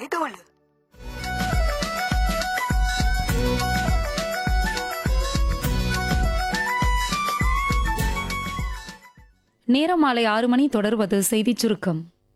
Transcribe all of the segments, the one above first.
தோல் நேரம் மாலை ஆறு மணி தொடர்வது செய்திச் சுருக்கம்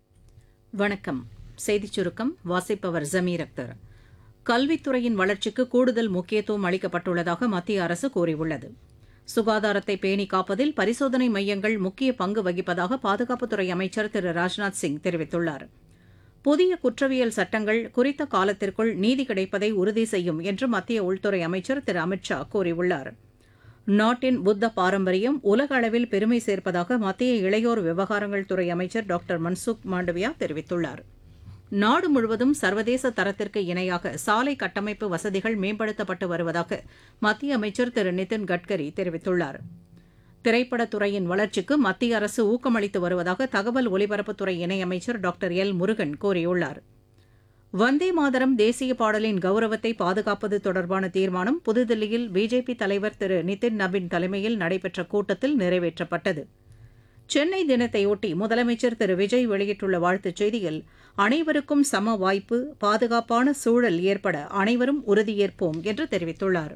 வணக்கம் செய்திச் சுருக்கம் வாசிப்பவர் ஜமீர் அக்தர் கல்வித்துறையின் வளர்ச்சிக்கு கூடுதல் முக்கியத்துவம் அளிக்கப்பட்டுள்ளதாக மத்திய அரசு கூறியுள்ளது சுகாதாரத்தை பேணி காப்பதில் பரிசோதனை மையங்கள் முக்கிய பங்கு வகிப்பதாக பாதுகாப்புத்துறை அமைச்சர் திரு ராஜ்நாத் சிங் தெரிவித்துள்ளார் புதிய குற்றவியல் சட்டங்கள் குறித்த காலத்திற்குள் நீதி கிடைப்பதை உறுதி செய்யும் என்று மத்திய உள்துறை அமைச்சர் திரு அமித் ஷா கூறியுள்ளார் நாட்டின் புத்த பாரம்பரியம் உலக அளவில் பெருமை சேர்ப்பதாக மத்திய இளையோர் விவகாரங்கள் துறை அமைச்சர் டாக்டர் மன்சுக் மாண்டவியா தெரிவித்துள்ளார் நாடு முழுவதும் சர்வதேச தரத்திற்கு இணையாக சாலை கட்டமைப்பு வசதிகள் மேம்படுத்தப்பட்டு வருவதாக மத்திய அமைச்சர் திரு நிதின் கட்கரி தெரிவித்துள்ளார் திரைப்படத்துறையின் வளர்ச்சிக்கு மத்திய அரசு ஊக்கமளித்து வருவதாக தகவல் ஒலிபரப்புத்துறை இணையமைச்சர் டாக்டர் எல் முருகன் கூறியுள்ளார் வந்தே மாதரம் தேசிய பாடலின் கௌரவத்தை பாதுகாப்பது தொடர்பான தீர்மானம் புதுதில்லியில் பிஜேபி தலைவர் திரு நிதின் நபின் தலைமையில் நடைபெற்ற கூட்டத்தில் நிறைவேற்றப்பட்டது சென்னை தினத்தையொட்டி முதலமைச்சர் திரு விஜய் வெளியிட்டுள்ள வாழ்த்துச் செய்தியில் அனைவருக்கும் சம வாய்ப்பு பாதுகாப்பான சூழல் ஏற்பட அனைவரும் உறுதியேற்போம் என்று தெரிவித்துள்ளார்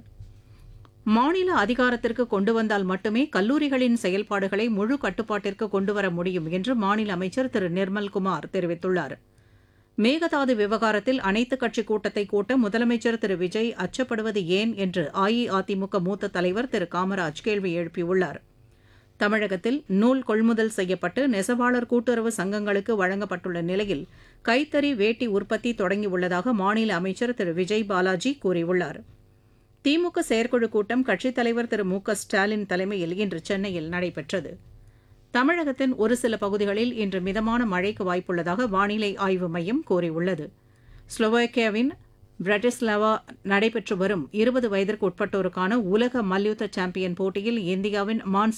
மாநில அதிகாரத்திற்கு கொண்டு வந்தால் மட்டுமே கல்லூரிகளின் செயல்பாடுகளை முழு கட்டுப்பாட்டிற்கு கொண்டுவர முடியும் என்று மாநில அமைச்சர் திரு நிர்மல்குமார் தெரிவித்துள்ளார் மேகதாது விவகாரத்தில் அனைத்துக் கட்சி கூட்டத்தை கூட்ட முதலமைச்சர் திரு விஜய் அச்சப்படுவது ஏன் என்று அஇஅதிமுக மூத்த தலைவர் திரு காமராஜ் கேள்வி எழுப்பியுள்ளார் தமிழகத்தில் நூல் கொள்முதல் செய்யப்பட்டு நெசவாளர் கூட்டுறவு சங்கங்களுக்கு வழங்கப்பட்டுள்ள நிலையில் கைத்தறி வேட்டி உற்பத்தி தொடங்கியுள்ளதாக மாநில அமைச்சர் திரு விஜய் பாலாஜி கூறியுள்ளார் திமுக செயற்குழு கூட்டம் கட்சித் தலைவர் திரு மு க ஸ்டாலின் தலைமையில் இன்று சென்னையில் நடைபெற்றது தமிழகத்தின் ஒரு சில பகுதிகளில் இன்று மிதமான மழைக்கு வாய்ப்புள்ளதாக வானிலை ஆய்வு மையம் கூறியுள்ளது ஸ்லோவாக்கியாவின் பிரட்டிஸ்லாவா நடைபெற்று வரும் இருபது வயதிற்கு உட்பட்டோருக்கான உலக மல்யுத்த சாம்பியன் போட்டியில் இந்தியாவின் மான்சி